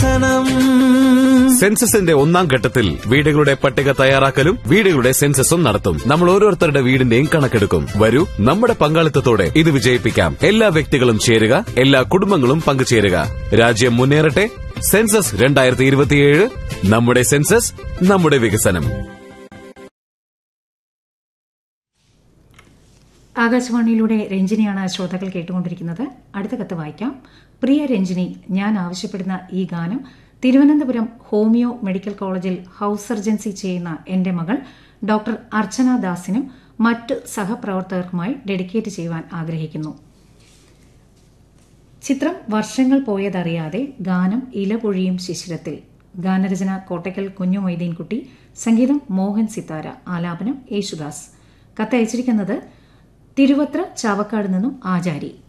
വികസനം സെൻസസിന്റെ ഒന്നാം ഘട്ടത്തിൽ വീടുകളുടെ പട്ടിക തയ്യാറാക്കലും വീടുകളുടെ സെൻസസും നടത്തും നമ്മൾ ഓരോരുത്തരുടെ വീടിന്റെയും കണക്കെടുക്കും വരൂ നമ്മുടെ പങ്കാളിത്തത്തോടെ ഇത് വിജയിപ്പിക്കാം എല്ലാ വ്യക്തികളും ചേരുക എല്ലാ കുടുംബങ്ങളും പങ്കുചേരുക രാജ്യം മുന്നേറട്ടെ സെൻസസ് രണ്ടായിരത്തി ഇരുപത്തിയേഴ് നമ്മുടെ സെൻസസ് നമ്മുടെ വികസനം ആകാശവാണിയിലൂടെ രഞ്ജിനിയാണ് ശ്രോതാക്കൾ കേട്ടുകൊണ്ടിരിക്കുന്നത് അടുത്ത കത്ത് വായിക്കാം പ്രിയ രഞ്ജിനി ഞാൻ ആവശ്യപ്പെടുന്ന ഈ ഗാനം തിരുവനന്തപുരം ഹോമിയോ മെഡിക്കൽ കോളേജിൽ ഹൌസ് സർജൻസി ചെയ്യുന്ന എന്റെ മകൾ ഡോക്ടർ അർച്ചന ദാസിനും മറ്റ് സഹപ്രവർത്തകർക്കുമായി ഡെഡിക്കേറ്റ് ചെയ്യുവാൻ ആഗ്രഹിക്കുന്നു ചിത്രം വർഷങ്ങൾ പോയതറിയാതെ ഗാനം ഇലപൊഴിയും ശിശിരത്തിൽ ഗാനരചന കോട്ടയ്ക്കൽ കുഞ്ഞു മൊയ്തീൻകുട്ടി സംഗീതം മോഹൻ സിത്താര ആലാപനം യേശുദാസ് കത്തയച്ചിരിക്കുന്നത് തിരുവത്ര ചാവക്കാട് നിന്നും ആചാരി